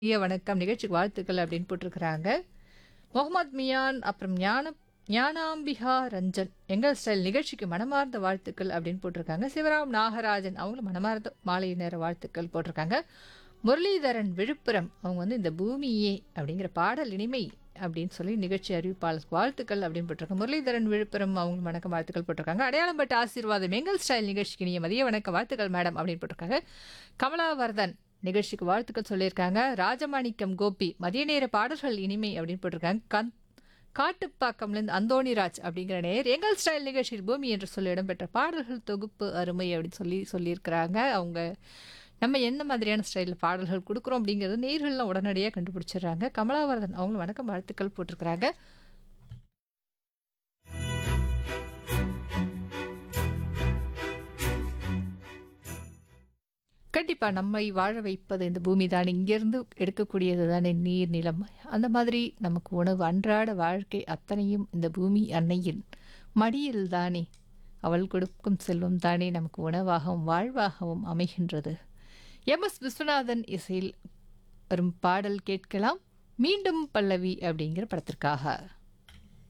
இனிய வணக்கம் நிகழ்ச்சிக்கு வாழ்த்துக்கள் அப்படின்னு போட்டிருக்கிறாங்க முகமது மியான் அப்புறம் ஞான ஞானாம்பிகா ரஞ்சன் எங்கள் ஸ்டைல் நிகழ்ச்சிக்கு மனமார்ந்த வாழ்த்துக்கள் அப்படின்னு போட்டிருக்காங்க சிவராம் நாகராஜன் அவங்களும் மனமார்ந்த மாலை நேர வாழ்த்துக்கள் போட்டிருக்காங்க முரளிதரன் விழுப்புரம் அவங்க வந்து இந்த பூமியே அப்படிங்கிற பாடல் இனிமை அப்படின்னு சொல்லி நிகழ்ச்சி அறிவிப்பாளருக்கு வாழ்த்துக்கள் அப்படின்னு போட்டிருக்காங்க முரளிதரன் விழுப்புரம் அவங்களுக்கு வணக்கம் வாழ்த்துக்கள் போட்டிருக்காங்க அடையாளம் பட்ட ஆசீர்வாதம் எங்கள் ஸ்டைல் நிகழ்ச்சிக்கு இனிய மதிய வணக்க வாழ்த்துக்கள் மேடம் அப்படின்னு போட்டிருக்காங்க கமலாவர்தன் நிகழ்ச்சிக்கு வாழ்த்துக்கள் சொல்லியிருக்காங்க ராஜமாணிக்கம் கோபி மதிய நேர பாடல்கள் இனிமை அப்படின்னு போட்டிருக்காங்க கந் காட்டுப்பாக்கம்லேருந்து அந்தோணிராஜ் அப்படிங்கிற நேர் எங்கள் ஸ்டைல் நிகழ்ச்சியில் பூமி என்று சொல்லி இடம்பெற்ற பாடல்கள் தொகுப்பு அருமை அப்படின்னு சொல்லி சொல்லியிருக்கிறாங்க அவங்க நம்ம என்ன மாதிரியான ஸ்டைலில் பாடல்கள் கொடுக்குறோம் அப்படிங்கிறது நேர்கள்லாம் உடனடியாக கண்டுபிடிச்சிடுறாங்க கமலாவரதன் அவங்களும் வணக்கம் வாழ்த்துக்கள் போட்டிருக்கிறாங்க கண்டிப்பாக நம்மை வாழ வைப்பது இந்த பூமி தானே இங்கேருந்து எடுக்கக்கூடியது தானே நீர் நிலம் அந்த மாதிரி நமக்கு உணவு அன்றாட வாழ்க்கை அத்தனையும் இந்த பூமி அன்னையின் மடியில் தானே அவள் கொடுக்கும் செல்வம் தானே நமக்கு உணவாகவும் வாழ்வாகவும் அமைகின்றது எம் எஸ் விஸ்வநாதன் இசையில் வரும் பாடல் கேட்கலாம் மீண்டும் பல்லவி அப்படிங்கிற படத்திற்காக